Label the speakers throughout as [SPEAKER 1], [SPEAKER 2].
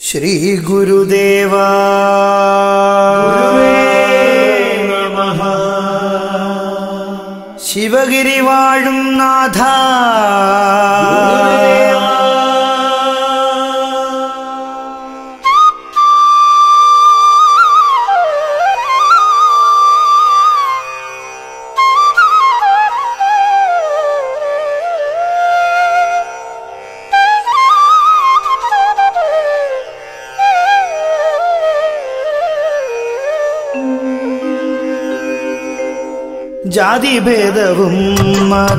[SPEAKER 1] ശ്രീ ഗുരുദേവ ശിവഗിരി വാഴും നാഥ ജാതിഭേദവും മത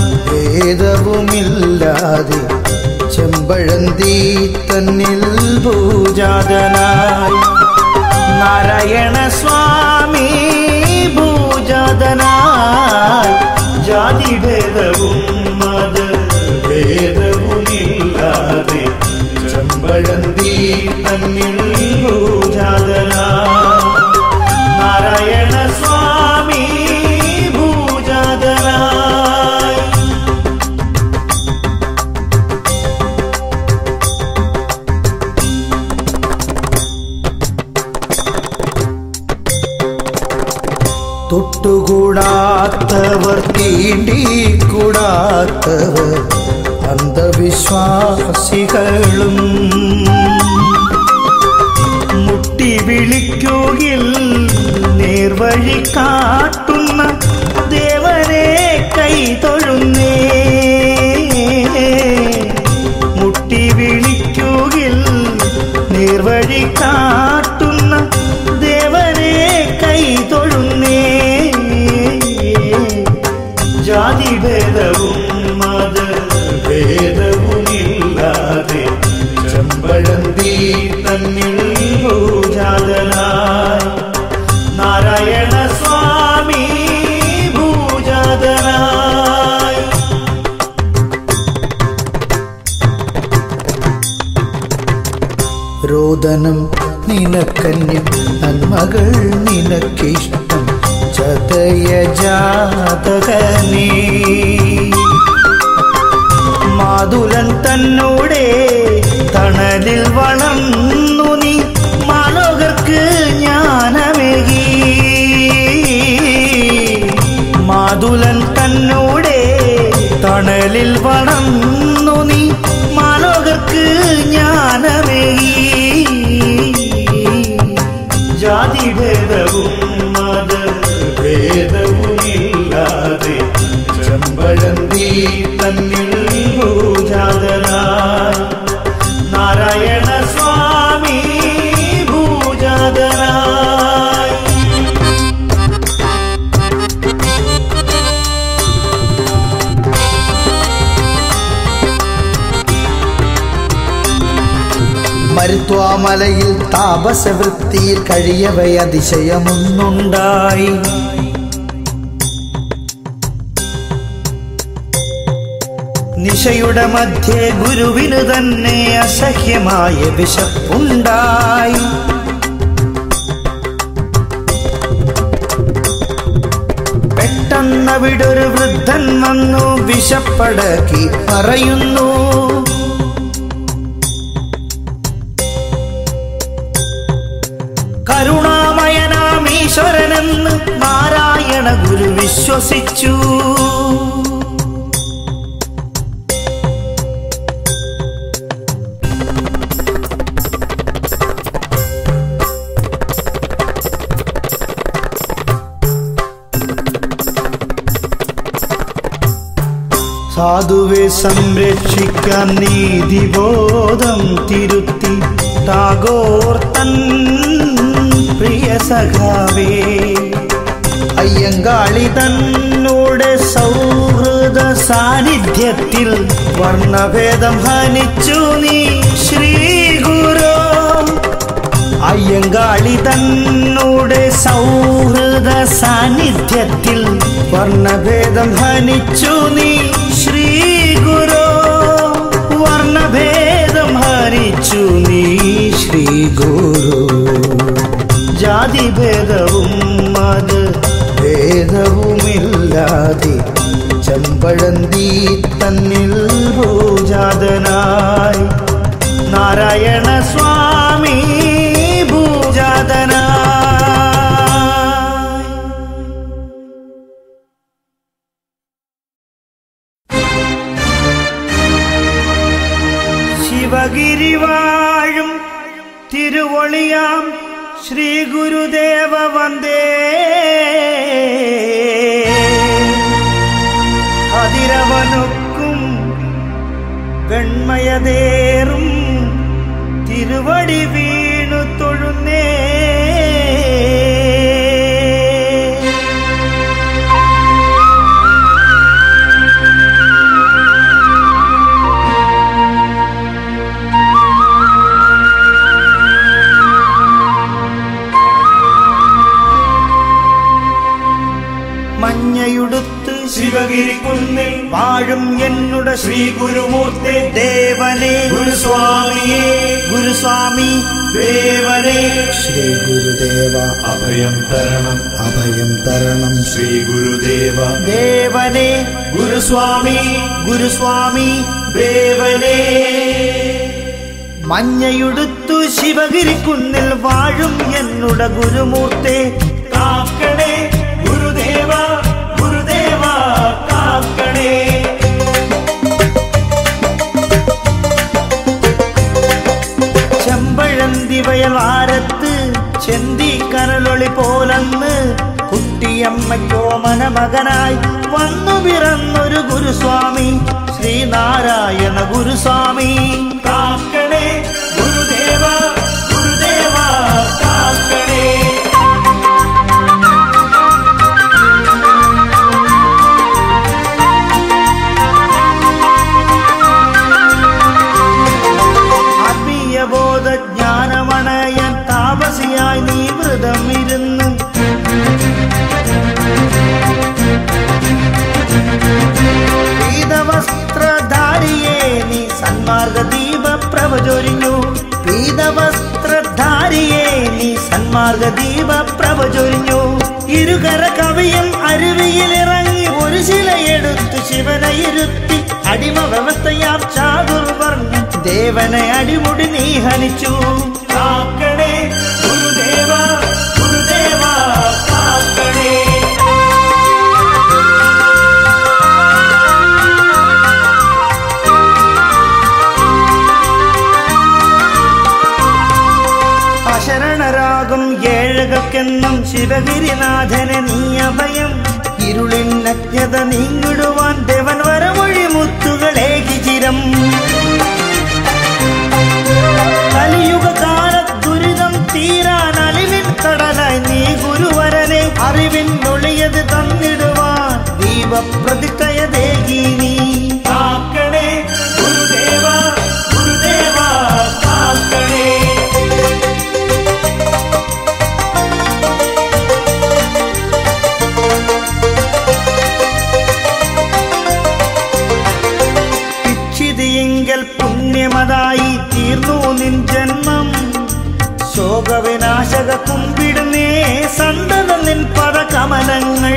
[SPEAKER 1] ഭേദവുമില്ലാതെ ചെമ്പഴന്തി തന്നിൽ ഭൂജാതനായി നാരായണ സ്വാമി ഭൂജാതനായി ജാതിഭേദവും മത ഭേദവുമില്ലാതെ ചെമ്പഴന്തി തന്നിൽ ഭൂജാതനായി നാരായണ സ്വാമി ഭൂജാതനായി തൊട്ടുകൂടാത്തവർ തീണ്ടിക്കൂടാത്തവർ അന്ധവിശ്വാസികളും മുട്ടി വിളിക്കുകയിൽ നേർവഴി കാട്ടുന്ന ദേവനെ കൈതൊഴുന്നേ മുട്ടി വിളിക്കുകയിൽ നേർവഴി കാട്ടുന്ന ദേവനെ കൈതൊഴുന്നേ ജാതിഭേദവും മതഭേദവുമില്ലാതെ ചെമ്പഴന്തി തന്നിൽ ഭൂജാതനായി നാരായണ സ്വാമി ഭൂജാതനായി രോദനം നിനക്കന്യം നന്മകൾ നിനക്കിഷ്ടം ചതയ ജാതകനേ മാതുലൻ തന്നോടെ തണലിൽ വളർന്നു നീ മാലോകർക്ക് ജ്ഞാനമേകി മാതുലൻ തന്നോടെ തണലിൽ വളർന്നു നീ മാലോകർക്ക് ജ്ഞാനമേകി ജാതിഭേദവും മതഭേദവുമില്ലാതെ ചെമ്പഴന്തി തന്നിൽ ഭൂജാതനായി നാരായണ സ്വാമി ഭൂജാതനായി മരുത്വാമലയിൽ താപസവൃത്തിയിൽ കഴിയവയ അതിശയമൊന്നുണ്ടായി നിശയുടെ മധ്യേ ഗുരുവിന് തന്നെ അസഹ്യമായ വിശപ്പുണ്ടായി പെട്ടെന്നവിടൊരു വൃദ്ധൻ വന്നു വിശപ്പടക്കി പറയുന്നു കരുണാമയനാം ഈശ്വരനെന്ന് നാരായണ ഗുരു വിശ്വസിച്ചു സാധുവെ സംരക്ഷിക്കാൻ നീതിബോധം തിരുത്തി ടാഗോർ തൻ പ്രിയ സഖാവേ അയ്യങ്കാളി തന്നോട് സൗഹൃദ സാന്നിധ്യത്തിൽ വർണ്ണഭേദം ഹനിച്ചു നീ ശ്രീ ഗുരു അയ്യങ്കാളി തന്നോട് സൗഹൃദ സാന്നിധ്യത്തിൽ വർണ്ണഭേദം ഹനിച്ചു നീ ശ്രീ ഗുരു വർണ്ണഭേദം ഹനിച്ചു നീ ശ്രീ ഗുരു ജാതിഭേദവും മത ഭേദവുമില്ലാതെ ചെമ്പഴന്തി തന്നിൽ ഭൂജാതനായി നാരായണ സ്വാമി ഭൂജാതനായി ശിവഗിരി വാഴും തിരുവൊളിയാം ശ്രീ ഗുരുദേവ വന്ദേ അതിരവനൊക്കും വെണ്മയതേറും തിരുവടി വീണു തൊഴുന്നേ മഞ്ഞയുടുത്ത്
[SPEAKER 2] ശിവഗിരി കുന്നിൽ
[SPEAKER 1] വാഴും എന്നുടെ ശ്രീ
[SPEAKER 2] ശ്രീ ഗുരുമൂർത്തി
[SPEAKER 1] ദേവനെ
[SPEAKER 2] ഗുരുസ്വാമിയെ
[SPEAKER 1] ഗുരുസ്വാമി
[SPEAKER 2] ദേവനെ
[SPEAKER 1] ശ്രീ ഗുരുദേവ
[SPEAKER 2] അഭയം തരണം
[SPEAKER 1] അഭയം തരണം
[SPEAKER 2] ശ്രീ ഗുരുദേവ
[SPEAKER 1] ദേവനെ
[SPEAKER 2] ഗുരുസ്വാമി
[SPEAKER 1] ഗുരുസ്വാമി
[SPEAKER 2] ദേവനെ
[SPEAKER 1] മഞ്ഞയുടുത്തു ശിവഗിരിക്കുന്നിൽ വാഴും എന്നുടെ ഗുരുമൂർത്തെ
[SPEAKER 2] കാക്കണേ ഗുരുദേവ ഗുരുദേവ കാക്കണേ
[SPEAKER 1] ചെമ്പഴന്തി വയലാരത്ത് ചെന്തി കരളൊളി പോലന്ന് കുട്ടിയമ്മയ്ക്കോ മനമകനായി വന്നു പിറന്നൊരു ഗുരുസ്വാമി ശ്രീനാരായണ ഗുരുസ്വാമി
[SPEAKER 2] കാക്കണേ ഗുരുദേവ ഗുരുദേവ കാക്കണേ
[SPEAKER 1] ആത്മീയ ബോധ ജ്ഞാനമണയാൻ താപസിയായി നീ വ്രതം ഇരുന്ന് പീതവസ്ത്രധാരിയെ നീ സന്മാർഗ ദീപ പ്രഭ ചൊരിഞ്ഞു പീതവസ്ത്രധാരിയെ നീ സന്മാർഗ ദീപ പ്രഭ ചൊരിഞ്ഞു ഇരുകര കവിയും അരുവിയിലിറങ്ങി ഒരു ശിലയെടുത്തു ശിവനെ ഇരുത്തി അടിമ വ്യവസ്ഥയാം ചാതുർവർണ്ണ ദേവനെ അടിമുടി നീ ഹനിച്ചു
[SPEAKER 2] കാക്കണേ ഗുരുദേവ ഗുരുദേവ കാക്കണേ
[SPEAKER 1] അശരണരാകും ഏഴകൾക്കെന്നും ശിവഗിരിനാഥനെ നീ അഭയം ഇരുളിൻ അജ്ഞത നീങ്ങിടുവാൻ ദേവൻ വരമൊഴി മുത്തുകളേകി ചിരം കലിയുഗ കാല ദുരിതം തീരാൻ അലിവിൻ കടലായി നീ ഗുരുവരനെ അറിവിൻ ഒളിയത് തന്നിടുവാൻ ദീപപ്രതിഷ്ഠയ ദേഹി നീ
[SPEAKER 2] കാക്കണേ ഗുരുദേവ ഗുരുദേവ കാക്കണേ
[SPEAKER 1] ഇച്ഛിതിയെങ്കിൽ പുണ്യമതായി തീർന്നു നിൻ ജന്മം ശോകവിനാശക കുമ്പിടുന്നേ സന്തത നിൻ പദകമലങ്ങൾ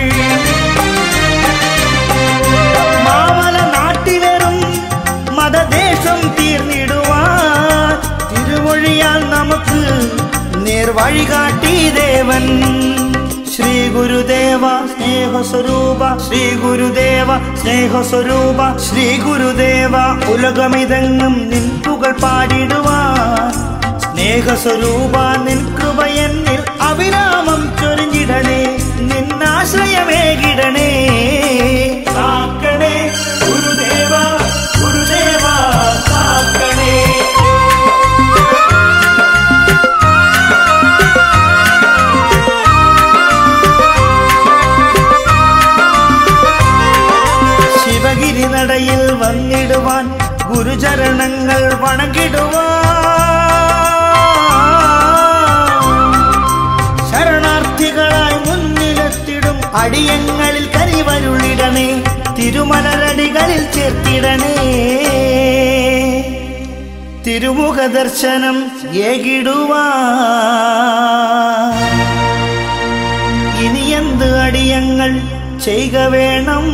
[SPEAKER 1] മാമല നാട്ടിലെറും മതദേശം തീർന്നിടുവാൻ തിരുമൊഴിയാൽ നമുക്ക് നേർവഴി കാട്ടി ദേവൻ ശ്രീ ഗുരുദേവ സ്നേഹസ്വരൂപ ശ്രീ ഗുരുദേവ സ്നേഹസ്വരൂപ ശ്രീ ഗുരുദേവ ഉലകമിതെങ്ങും നിൻ പുകൾ പാടിടുവാൻ സ്നേഹസ്വരൂപ നിൻ കൃപയെന്നിൽ അവിരാമം ചൊരിഞ്ഞിടണേ നിന്നാശ്രയമേകിടണേ
[SPEAKER 2] കാക്കണേ ഗുരുദേവ ഗുരുദേവ കാക്കണേ
[SPEAKER 1] ശിവഗിരി നടയിൽ വന്നിടുവാൻ ഗുരുചരണങ്ങൾ വണങ്ങിടുവാൻ ശരണാർത്ഥികളായി മുന്നിലെത്തിടും അടിയങ്ങളിൽ കരിവരുളിടണേ തിരുമലരടികളിൽ ചേർത്തിടണേ തിരുമുഖ ദർശനം ഏകിടുവാൻ ഇനി എന്ത് അടിയങ്ങൾ ചെയ്യുക വേണം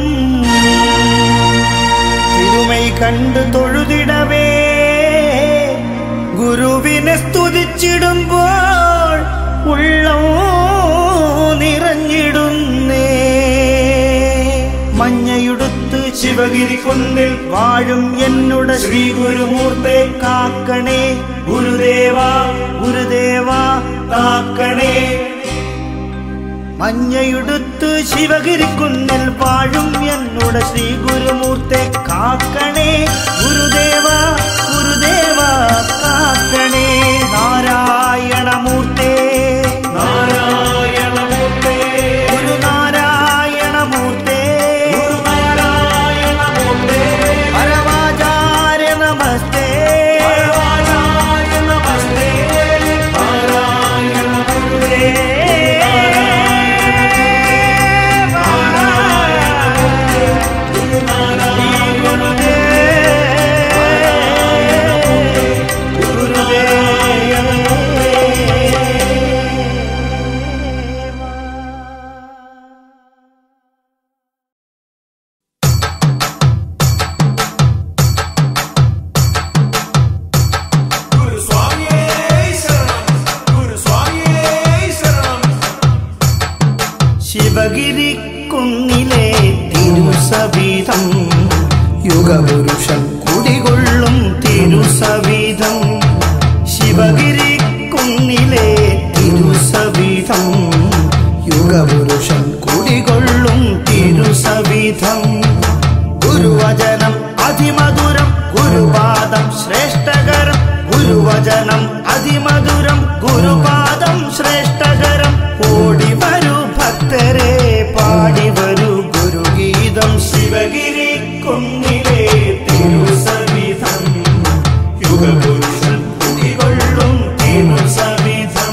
[SPEAKER 1] തിരുമൈ കണ്ടു തൊഴുതിടവേ ഗുരുവിനെ സ്തുതിച്ചിടുമ്പോൾ ഉള്ളം നിറഞ്ഞിടുന്നേ മഞ്ഞയുടുത്ത്
[SPEAKER 2] ശിവഗിരി കുന്നിൽ
[SPEAKER 1] വാഴും എന്നോട്
[SPEAKER 2] ശ്രീ ഗുരുമൂർത്തെ
[SPEAKER 1] കാക്കണേ
[SPEAKER 2] ഗുരുദേവ
[SPEAKER 1] ഗുരുദേവ
[SPEAKER 2] കാക്കണേ
[SPEAKER 1] മഞ്ഞയുടുത്ത് ശിവഗിരിക്കുന്നിൽ വാഴും എന്നോട് ശ്രീ ഗുരുമൂർത്തെ കാക്കണേ ഗുരുദേവ ഗുരുദേവ കാക്കണേ നാരായണമൂർത്തേ
[SPEAKER 2] നാരായണമൂർത്തേ
[SPEAKER 1] ഗുരുനാരായണമൂർത്തേ
[SPEAKER 2] ഗുരുനാരായണമൂർത്തേ
[SPEAKER 1] പരമാചാര്യ നമസ്തേ
[SPEAKER 2] പരമാചാര്യ നമസ്തേ നാരായണമൂർത്തേ ഗുരുസ്വാമിയേ ശരണം ഗുരുസ്വാമിയേ ശരണം
[SPEAKER 1] ശിവഗിരി കുന്നിലെ തിരുസവിധം
[SPEAKER 3] യുഗപുരുഷൻ
[SPEAKER 1] കുടികൊള്ളും തിരുസവിധം ശിവഗിരി കുന്നിലെ തിരുസവിധം
[SPEAKER 3] യുഗപുരുഷൻ
[SPEAKER 1] കുടികൊള്ളും തിരുസവിധം ഗുരുവചനം അതിമധുരം ഗുരുപാദം ശ്രേഷ്ഠകരം ഗുരുവചനം അതിമധുരം ഗുരുപാദം ശ്രേഷ്ഠകരം ഓടി വരൂ ഭക്തരെ പാടി വരൂ ഗുരുഗീതം
[SPEAKER 2] ശിവഗിരി കുന്നിലെ തിരുസവിധം യുഗപുരുഷൻ കുടികൊള്ളും തിരുസവിധം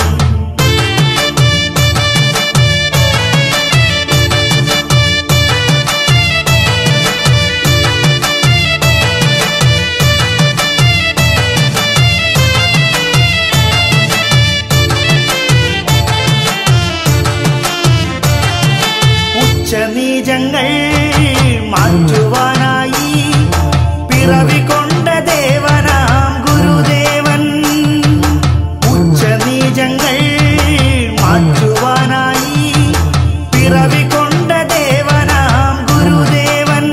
[SPEAKER 1] ഉച്ചനീചങ്ങൾ മാറ്റുവാനായി പിറവി കൊണ്ട ദേവനാം ഗുരുദേവൻ ഉച്ചനീചങ്ങൾ മാറ്റുവാനായി പിറവി കൊണ്ട ദേവനാം ഗുരുദേവൻ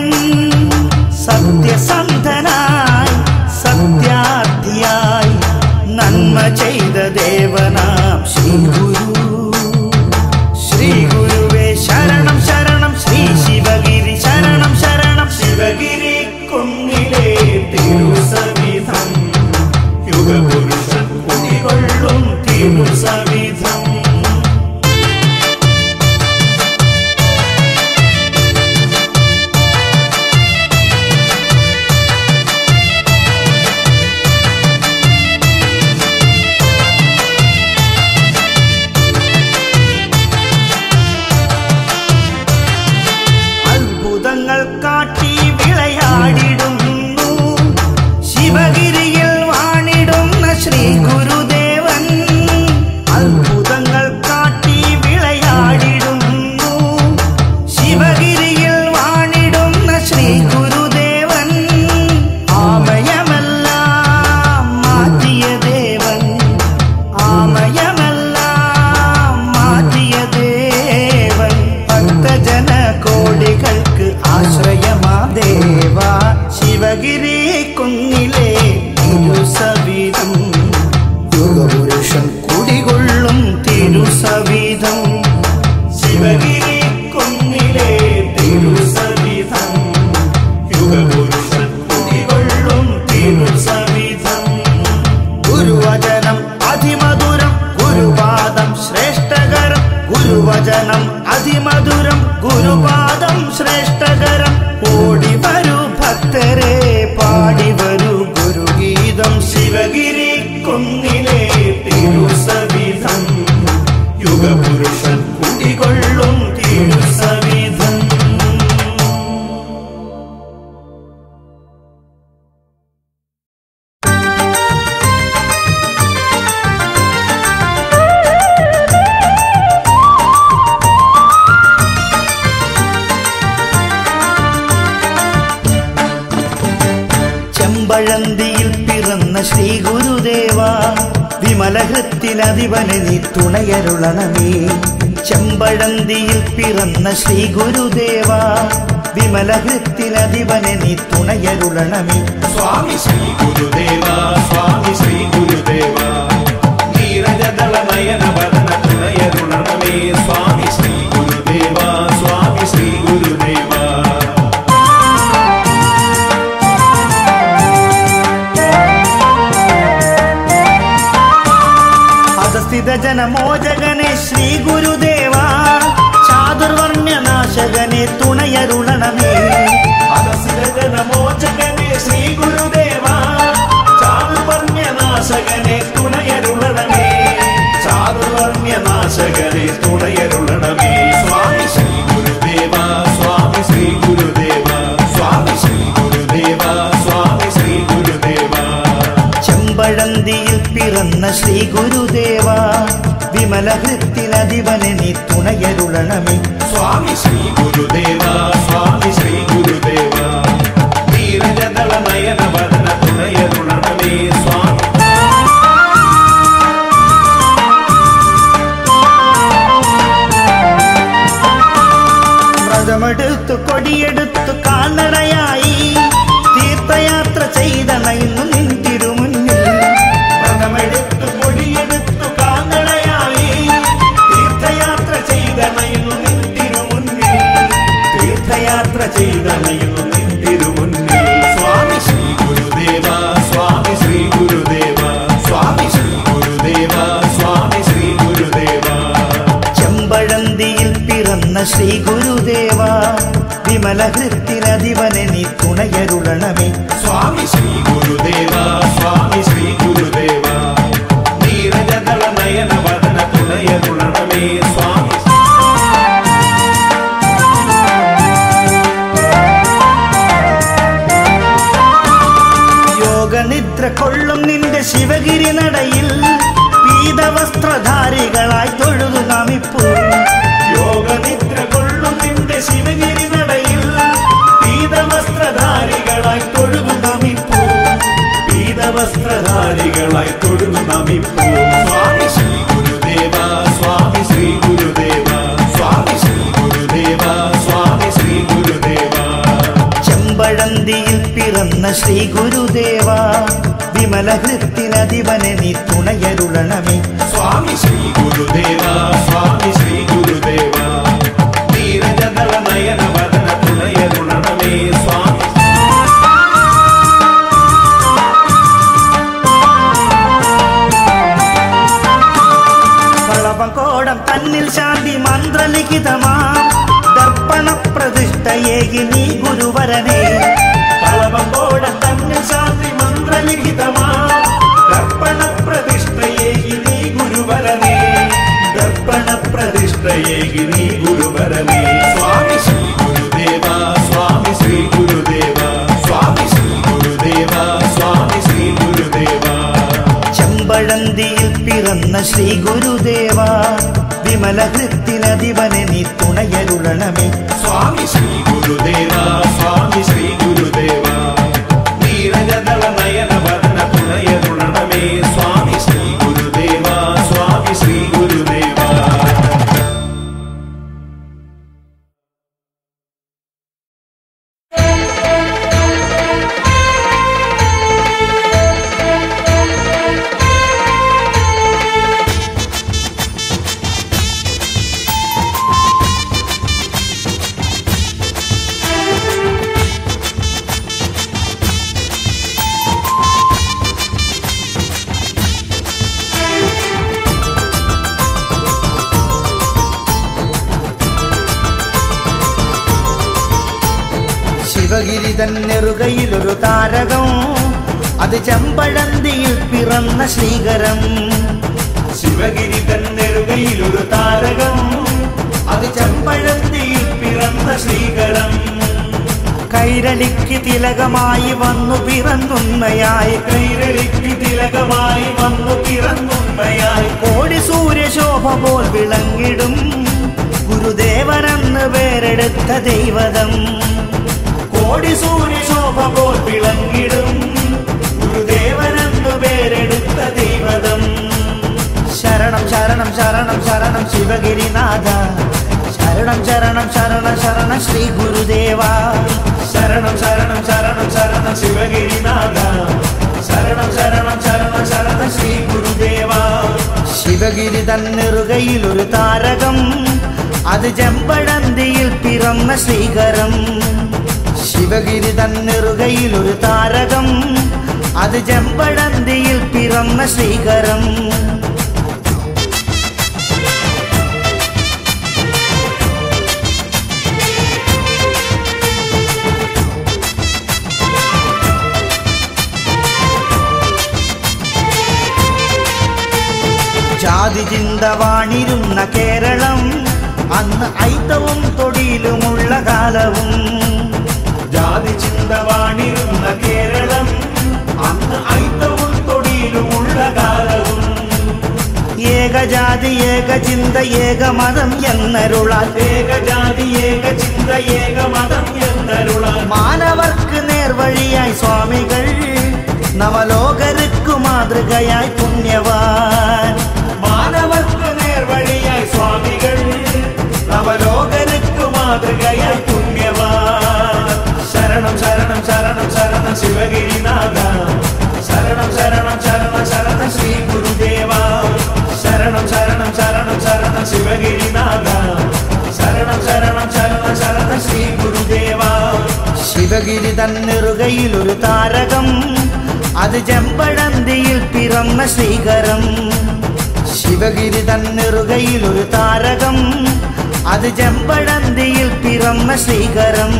[SPEAKER 1] സത്യസന്ധനായി സത്യാർത്ഥിയായി നന്മ ചെയ്ത ദേവനാം ശ്രീ ഗുരു ശ്രീ ഗുരുവേ ശരണം ശരണം ശ്രീ ശിവഗിരി ശരണം ശരണം
[SPEAKER 2] ശിവഗിരി കുന്നിലെ തിരുസവിധം യുഗപുരുഷൻ കുടികൊള്ളും തിരുസവിധം
[SPEAKER 1] അത്ഭുതങ്ങൾ കാട്ടി വിളയാടിടുന്നു ശിവഗിരിയിൽ വാണിടുന്ന ശ്രീ ഗുരുദേവൻ അത്ഭുതങ്ങൾ കാട്ടി വിളയാടിടുന്നു ശിവഗിരിയിൽ വാണിടുന്ന ശ്രീ ഗുരുദേവൻ ആമയമെല്ലാം മാറ്റിയ ദേവൻ ആമയമെല്ലാം മാറ്റിയ ദേവൻ ഭക്തജന കോടികൾക്ക് ആശ്രയമാ ദേവ ശിവഗിരി കുന്നിലെ തിരുസവിധം
[SPEAKER 3] യുഗപുരുഷൻ
[SPEAKER 1] കുടികൊള്ളും തിരുസവിധം
[SPEAKER 2] ശിവഗിരി കുന്നിലെ തിരുസവിധം യുഗപുരുഷൻ കുടികൊള്ളും തിരുസവിധം
[SPEAKER 1] ഗുരുവചനം അതിമധുരം ഗുരുപാദം ശ്രേഷ്ഠകരം ഗുരുവചനം അതിമധുരം ഗുരുപാദം ശ്രേഷ്ഠകരം ഓടി വരൂ ഭക്തരെ പാടി വരൂ ഗുരുഗീതം
[SPEAKER 2] ശിവഗിരി കുന്നിലെ തിരുസവിധം യുഗപുരുഷൻ കുടികൊള്ളും തിരുസവിധം
[SPEAKER 1] ചെമ്പഴന്തിയിൽ പിറന്ന ശ്രീ ഗുരുദേവ വിമലഹൃത്തിലതിവനെ നീ തുണയരുളണമേ ചെമ്പഴന്തിയിൽ പിറന്ന ശ്രീ ഗുരുദേവ വിമലഹൃത്തിലതിവനെ നീ തുണയരുളണമേ
[SPEAKER 2] സ്വാമി ശ്രീ ഗുരുദേവ സ്വാമി ശ്രീ ഗുരുദേവ നീരജദള നയന വദന തുണയരുണമേ സ്വാമി ശ്രീ ഗുരുദേവ സ്വാമി ശ്രീ ഗുരുദേവ
[SPEAKER 1] അധസ്ഥിത ജനമോചകനെ ശ്രീ ഗുരുദേവ ചാതുർവർണ്യനാശകനെ തുണയരുളണമേ
[SPEAKER 2] അധസിരജനമോചകനെ ശ്രീ ഗുരുദേവ ചാതുർവർണ്യനാശകനെ തുണയരുളണമേ ചാതുർവർണ്യനാശകനെ തുണയരുളണമേ സ്വാമി ശ്രീ ഗുരുദേവ സ്വാമി ശ്രീ ഗുരുദേവ സ്വാമി ശ്രീ ഗുരുദേവ സ്വാമി ശ്രീ ഗുരുദേവ
[SPEAKER 1] ചെമ്പഴന്തിയിൽ പിറന്ന ശ്രീ ഗുരുദേവ വിമലഹൃത്തിലതിവനെ നീ തുണയരുളണമേ
[SPEAKER 2] സ്വാമി ശ്രീ ഗുരുദേവ സ്വാമി ശ്രീ ഗുരുദേവ നീരജദള നയന വദന തുണയരുളണമേ സ്വാമി
[SPEAKER 1] വ്രതമെടുത്തു കൊടിയെടുത്തു കാൽനടയായി തീർത്ഥയാത്ര ചെയ്തണയുന്നു നിൻ തിരുമുന്നിൽ
[SPEAKER 2] വ്രതമെടുത്തു കൊടിയെടുത്തു കാന്തളയായി തീർത്ഥയാത്ര ചെയ്തണയുന്നു നിൻ തിരുമുന്നിൽ തീർത്ഥയാത്ര ചെയ്തണയുന്നു നിൻ തിരുമുന്നിൽ സ്വാമി ശ്രീ ഗുരുദേവ സ്വാമി ശ്രീ ഗുരുദേവ സ്വാമി ശ്രീ ഗുരുദേവ സ്വാമി ശ്രീ ഗുരുദേവ
[SPEAKER 1] ചെമ്പഴന്തിയിൽ പിറന്ന ശ്രീ ഗുരുദേവ വിമലഹൃത്തിലതിവനെ നീ തുണയരുളണമേ
[SPEAKER 2] സ്വാമി ശ്രീ ഗുരുദേവ സ്വാമി ശ്രീ ഗുരുദേവ നീരജദള നയന വദന തുണയരുളണമേ സ്വാമി
[SPEAKER 1] യോഗനിദ്ര കൊള്ളും നിന്റെ ശിവഗിരി നടയിൽ പീതവസ്ത്രധാരികളായി തൊഴുതു നമിപ്പൂ
[SPEAKER 2] യോഗനിദ്ര കൊള്ളും നിന്റെ ശിവഗിരി നടയിൽ പീതവസ്ത്രധാരികളായി തൊഴുതു നമിപ്പൂ പീതവസ്ത്രധാരികളായി തൊഴുതു നമിപ്പൂ സ്വാമി ശ്രീ ഗുരുദേവ സ്വാമി ശ്രീ ഗുരുദേവ സ്വാമി ശ്രീ ഗുരുദേവ സ്വാമി ശ്രീ ഗുരുദേവ
[SPEAKER 1] ചെമ്പഴന്തിയിൽ പിറന്ന ശ്രീ ഗുരുദേവ വിമലഹൃത്തിലതിവനെ നീ തുണയരുളണമേ
[SPEAKER 2] സ്വാമി ശ്രീ ഗുരുദേവ സ്വാമി ശ്രീ ഗുരുദേവ നീരജദള നയന വദന തുണയരുണമേ സ്വാമി
[SPEAKER 1] കളവങ്കോടം തന്നിൽ ശാന്തി മന്ത്രലിഖിതമാം ദർപ്പണ പ്രതിഷ്ഠയേകി നീ ഗുരുവരനെ
[SPEAKER 2] കളവങ്കോട തന്നിൽ ശാന്തി മന്ത്രലിഖിതമാ ദർപ്പണ പ്രതിഷ്ഠയേകി നീ ഗുരുവരനേ ദർപ്പണ പ്രതിഷ്ഠയേകി നീ ഗുരുവരനേ സ്വാമി ശ്രീ ഗുരുദേവ സ്വാമി ശ്രീ ഗുരുദേവ സ്വാമി ശ്രീ ഗുരുദേവ സ്വാമി ശ്രീ ഗുരുദേവ
[SPEAKER 1] ചെമ്പഴന്തിയിൽ പിറന്ന ശ്രീ ഗുരുദേവ വിമലഹൃത്തിലതിവനെ നീ തുണയരുളണമേ
[SPEAKER 2] സ്വാമി ശ്രീ ഗുരുദേവ സ്വാമി ശ്രീ ഗുരുദേവ നീരജദള നയന വദന തുണയരുണമേ സ്വാമി ശ്രീ ഗുരുദേവ സ്വാമി ശ്രീ ഗുരുദേവ
[SPEAKER 1] ശിവഗിരി തന്നെറുകയിലൊരു താരകം അത് ചെമ്പഴന്തിയിൽ പിറന്ന ശ്രീകരം
[SPEAKER 2] ശിവഗിരി തന്നെറുകയിലൊരു താരകം അത് ചെമ്പഴന്തിയിൽ പിറന്ന ശ്രീകരം
[SPEAKER 1] കൈരളിക്ക് തിലകമായി വന്നു പിറന്നുമ്മയായി
[SPEAKER 2] കൈരളിക്ക് തിലകമായി വന്നു പിറന്നുമ്മയായി
[SPEAKER 1] കോടി സൂര്യശോഭ പോൽ വിളങ്ങിടും ഗുരുദേവനെന്ന് പേരെടുത്ത ദൈവതം
[SPEAKER 2] കോടി സൂര്യശോഭ പോൽ വിളങ്ങിടും ഗുരുദേവനെന്നു പേരെടുത്ത ദൈവതം
[SPEAKER 1] ശരണം ശരണം ശരണം ശിവഗിരിനാഥ ശരണം ശരണം ശരണം ശരണം ശ്രീ ഗുരുദേവ
[SPEAKER 2] ശരണം ശരണം ശരണം ശരണം ശിവഗിരിനാഥ ശരണം ശരണം ശരണം ശരണം ശ്രീ ഗുരുദേവ
[SPEAKER 1] ശിവഗിരി തന്നിറുകയിൽ ഒരു താരകം അത് ചെമ്പഴന്തിയിൽ പിറന്ന ശ്രീകരം ശിവഗിരി തന്നിറുകയിൽ ഒരു താരകം അത് ചെമ്പഴന്തിയിൽ പിറന്ന ശ്രീകരം ജാതി ചിന്ത വാണിരുന്ന കേരളം അന്ന് ഐത്തവും തൊടിയിലുമുള്ള കാലവും
[SPEAKER 2] ജാതി ചിന്ത വാണിരുന്ന കേരളം അന്ന് ഐത്തവും തൊടിയിലുമുള്ള കാലവും
[SPEAKER 1] ഏകജാതി ഏകചിന്ത ഏകമതം എന്നരുളാൽ
[SPEAKER 2] ഏകജാതി ഏക ചിന്ത ഏക മതം എന്നരുള
[SPEAKER 1] മാനവർക്ക് നേർവഴിയായി സ്വാമികൾ നവലോകരുക്കു മാതൃകയായി പുണ്യവാൻ
[SPEAKER 2] മാനവർക്ക് നേർവഴിയായി സ്വാമികൾ നവലോകനുക്കു മാതൃകയായി പുണ്യവാൻ ശരണം ശരണം ശരണം ശരണം ശിവഗിരിനാഥ ശരണം ശരണം ശരണം ശരണം ശ്രീ ഗുരുദേവ ശരണം ശരണം ശരണം ശരണം ശിവഗിരിനാഥ ശരണം ശരണം ശരണം ശരണം ശ്രീ ഗുരുദേവ
[SPEAKER 1] ശിവഗിരി തന്നിറുകയിൽ ഒരു താരകം അത് ചെമ്പഴന്തിയിൽ പിറന്ന ശ്രീകരം ശിവഗിരി തന്നിറുകയിൽ ഒരു താരകം അത് ചെമ്പഴന്തിയിൽ പിറന്ന ശ്രീകരം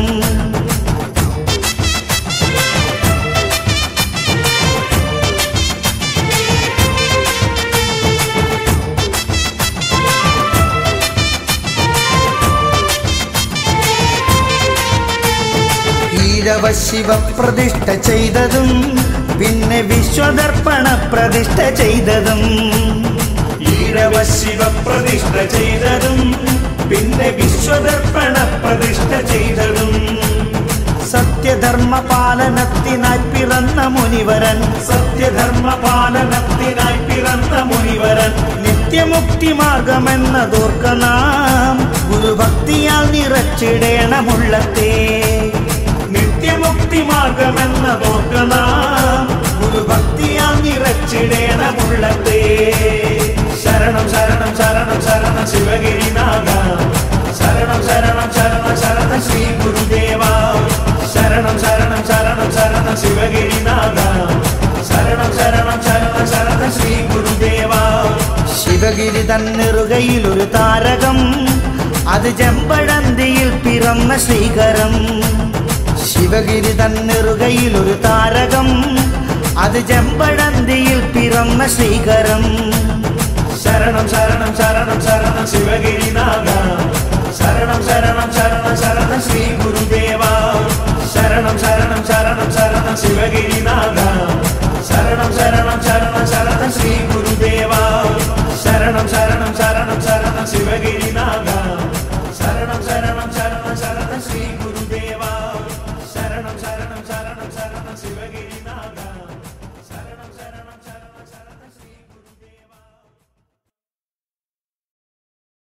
[SPEAKER 1] ഈഴവ ശിവ പ്രതിഷ്ഠ ചെയ്തതും പിന്നെ വിശ്വദർപ്പണ പ്രതിഷ്ഠ ചെയ്തതും
[SPEAKER 2] ഈഴവ ശിവ പ്രതിഷ്ഠ ചെയ്തതും പിന്നെ വിശ്വദർപ്പണ പ്രതിഷ്ഠ ചെയ്തതും
[SPEAKER 1] സത്യധർമ്മ പാലനത്തിനായി പിറന്ന മുനിവരൻ
[SPEAKER 2] സത്യധർമ്മ പാലനത്തിനായി പിറന്ന മുനിവരൻ
[SPEAKER 1] നിത്യമുക്തി മാർഗമെന്നതോർക്ക നാം ഗുരുഭക്തിയാൽ നിറച്ചിടേണമുള്ളത്തെ
[SPEAKER 2] നിത്യമുക്തി മാർഗമെന്ന നോക്കണ ഗുരുഭക്തിയാൽ നിറച്ചിടേണമുള്ളതേ ശരണം ശരണം ശരണം ശരണം ശിവഗിരിനാഥ ശരണം ശരണം ശരണം ശരണം ശ്രീ ഗുരുദേവ ശരണം ശരണം ശരണം ശരണം ശിവഗിരിനാഥ ശരണം ശരണം ശരണം ശരണം ശ്രീ ഗുരുദേവ
[SPEAKER 1] ശിവഗിരി തന്നിറുകയിൽ ഒരു താരകം അത് ചെമ്പഴന്തിയിൽ പിറന്ന ശ്രീകരം ശിവഗിരി തന്നിറുകയിൽ ഒരു താരകം അത് ചെമ്പഴന്തിയിൽ പിറന്ന ശ്രീകരം
[SPEAKER 2] ശരണം ശരണം ശരണം ശരണം ശിവഗിരിനാഥ ശരണം ശരണം ശരണം ശരണം ശ്രീ ഗുരുദേവ ശരണം ശരണം ശരണം ശരണം ശിവഗിരിനാഥ ശരണം ശരണം ശരണം ശരണം ശ്രീ ഗുരുദേവ ശരണം ശരണം ശരണം ശരണം ശിവഗിരി